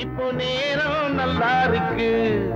இப்போ நேரம் நல்லா இருக்கு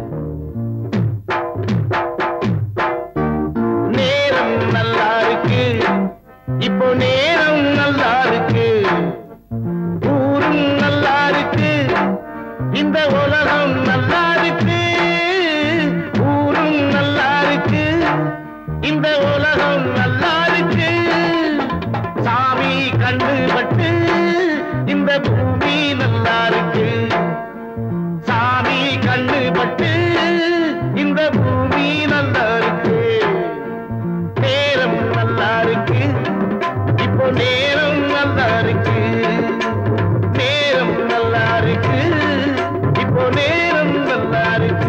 நேரம் நல்லா இருக்கு இப்போ நேரம் நல்லா இருக்கு ஊரும் நல்லா இருக்கு இந்த உலகம் நல்லா இருக்கு ஊரும் நல்லா இருக்கு இந்த உலகம் நல்லா இருக்கு சாமி கண்ணு பட்டு இந்த பூமி நல்லா இருக்கு சாமி கண்ணு பட்டு இந்த பூமி நல்லா இருக்கு நேரம் நல்லா இருக்கு இப்போ நேரம் நல்லா இருக்கு நேரம் நல்லா இருக்கு இப்போ நேரம் நல்லா இருக்கு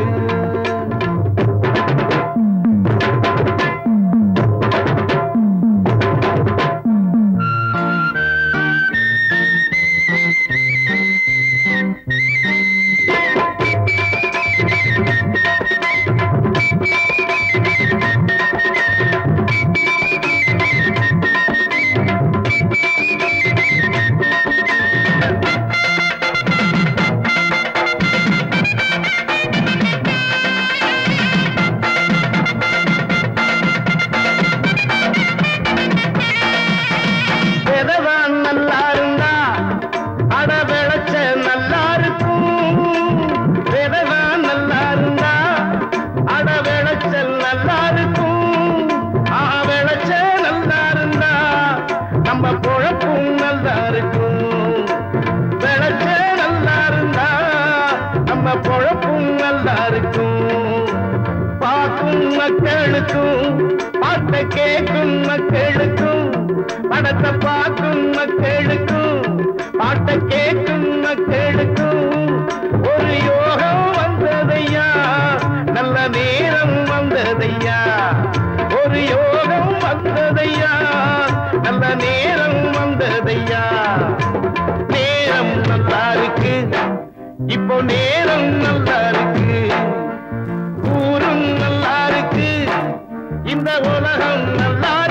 விதவான் நல்லா இருந்தா அட விளைச்ச நல்லா இருக்கும் விதவான் நல்லா இருந்தா அட விளைச்சல் நல்லா இருக்கும் ஆ விளைச்ச நல்லா இருந்தா நம்ம பொழப்பும் நல்லா இருக்கும் விளைச்ச நல்லா இருந்தா நம்ம பொழப்பும் நல்லா இருக்கும் பார்க்கும் மக்களுக்கும் பாட்டை கேட்கும் மக்களுக்கும் படத்தை பார்க்கும் மக்களுக்கும் பாட்டை கேட்கும் மக்களுக்கும் ஒரு யோகம் வந்ததையா நல்ல நேரம் வந்ததையா ஒரு யோகம் வந்ததையா நல்ல நேரம் வந்ததையா நேரம் நல்லா இருக்கு இப்போ நேரம் நல்லா இருக்கு ஊரும் நல்லா இருக்கு இந்த உலகம் நல்லா